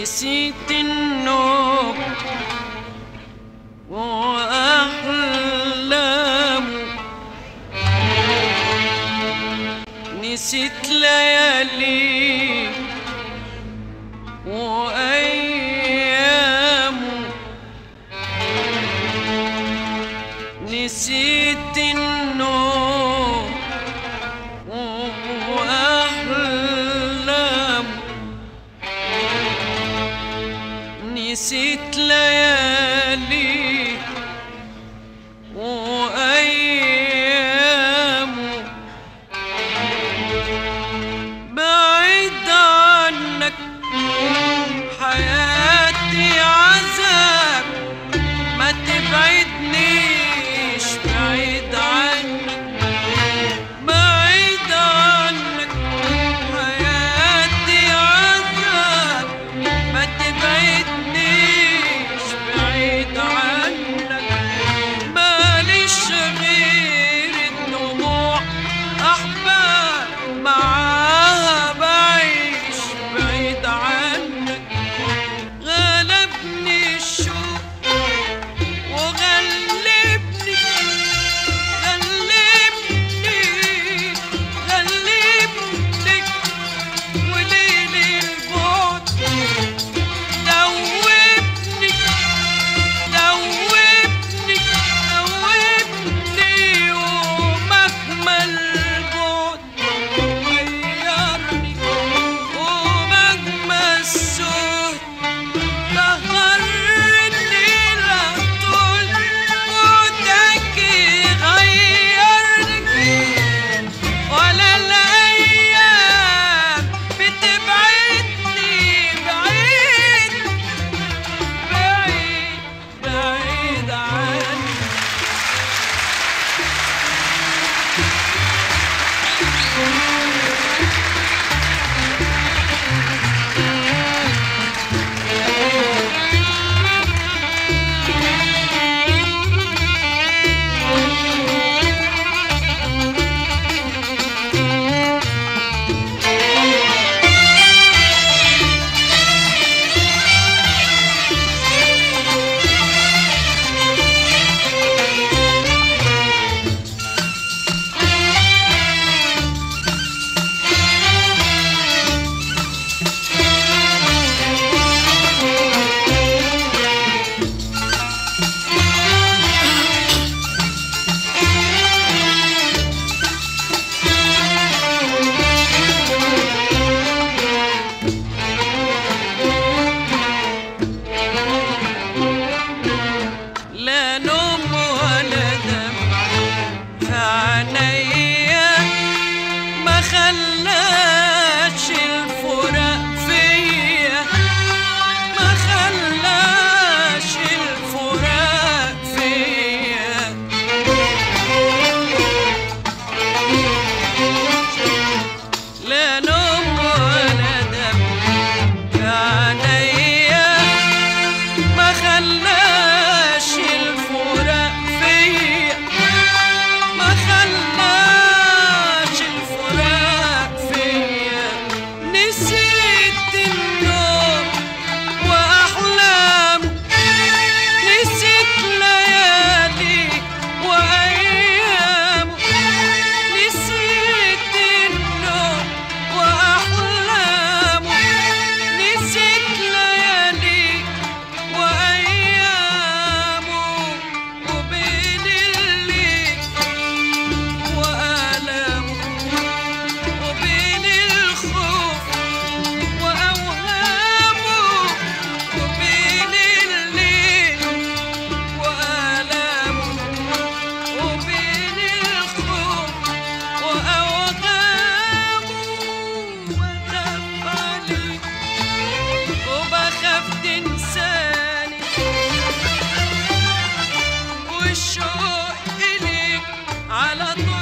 نسيت النوم وأحلامه نسيت ليالي وأيامه نسيت النوم وأحلامه نسيت ليالي وأيامه بعيد عنك حياتي عذاب ما تبعدنيش بعيد عنك بعيد عنك حياتي عذاب ما تبعدنيش بعيد عنك ماليش غير الدموع أحباب معاها بعيش بعيد عنك غلبني الشوق وغلبني غلبني غلبني وليل البعد دوبني دوبني دوبني ومجمل بعد غيرني ومجمل السهد قهرني لا طول مدك غيرني ولا الأيام بتبعدني بعيد بعيد بعيد عني لا نوم ولا دمع في عينيا ما خلاش الفراق فيا ما خلاش الفراق فيا لا نوم ولا دمع في عينيا ما خلاش الفراق فيا ما خلاش الفراق فيا نسيت النوم وأحلام نسيت ليالي وأيام نسيت النوم وأحلام نسيت ليالي وأيامه وبين الليل وآلامه وبين الخوف وأوهامه وبين الليل وآلامه وبين الخوف وأوهامه وأخاف عليك وبخاف تنساني والشوق إليك على طول